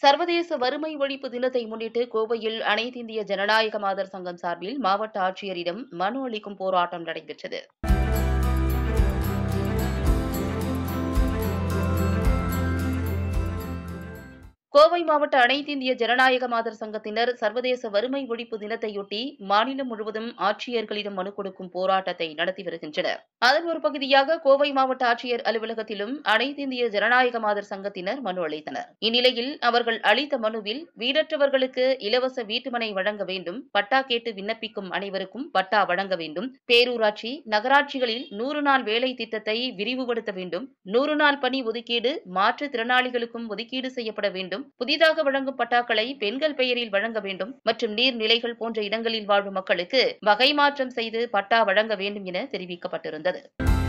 சர்வதேச வறுமை ஒழிப்பு தினத்தை முன்னிட்டு கோவையில் அனைத்திந்திய ஜனநாயக மாதர் சங்கம் சார்பில் மாவட்ட ஆட்சியரிடம் மனு அளிக்கும் போராட்டம் நடைபெற்றது கோவை மாவட்ட அனைத்திந்திய ஜனநாயக மாதர் சங்கத்தினர் சர்வதேச வறுமை ஒழிப்பு தினத்தையொட்டி மாநிலம் முழுவதும் ஆட்சியர்களிடம் மனு கொடுக்கும் போராட்டத்தை நடத்தி வருகின்றனர் அதன் ஒரு பகுதியாக கோவை மாவட்ட ஆட்சியர் அலுவலகத்திலும் அனைத்திந்திய ஜனநாயக மாதர் சங்கத்தினர் மனு அளித்தனர் இந்நிலையில் அவர்கள் அளித்த மனுவில் வீடற்றவர்களுக்கு இலவச வீட்டுமனை வழங்க வேண்டும் பட்டா கேட்டு விண்ணப்பிக்கும் அனைவருக்கும் பட்டா வழங்க வேண்டும் பேரூராட்சி நகராட்சிகளில் நூறு நாள் வேலை திட்டத்தை விரிவுபடுத்த வேண்டும் நூறு நாள் பணி ஒதுக்கீடு மாற்றுத்திறனாளிகளுக்கும் ஒதுக்கீடு செய்யப்பட வேண்டும் புதிதாக வழங்கும் பட்டாக்களை பெண்கள் பெயரில் வழங்க வேண்டும் மற்றும் நீர்நிலைகள் போன்ற இடங்களில் வாழும் மக்களுக்கு வகை மாற்றம் செய்து பட்டா வழங்க வேண்டும் என தெரிவிக்கப்பட்டிருந்தது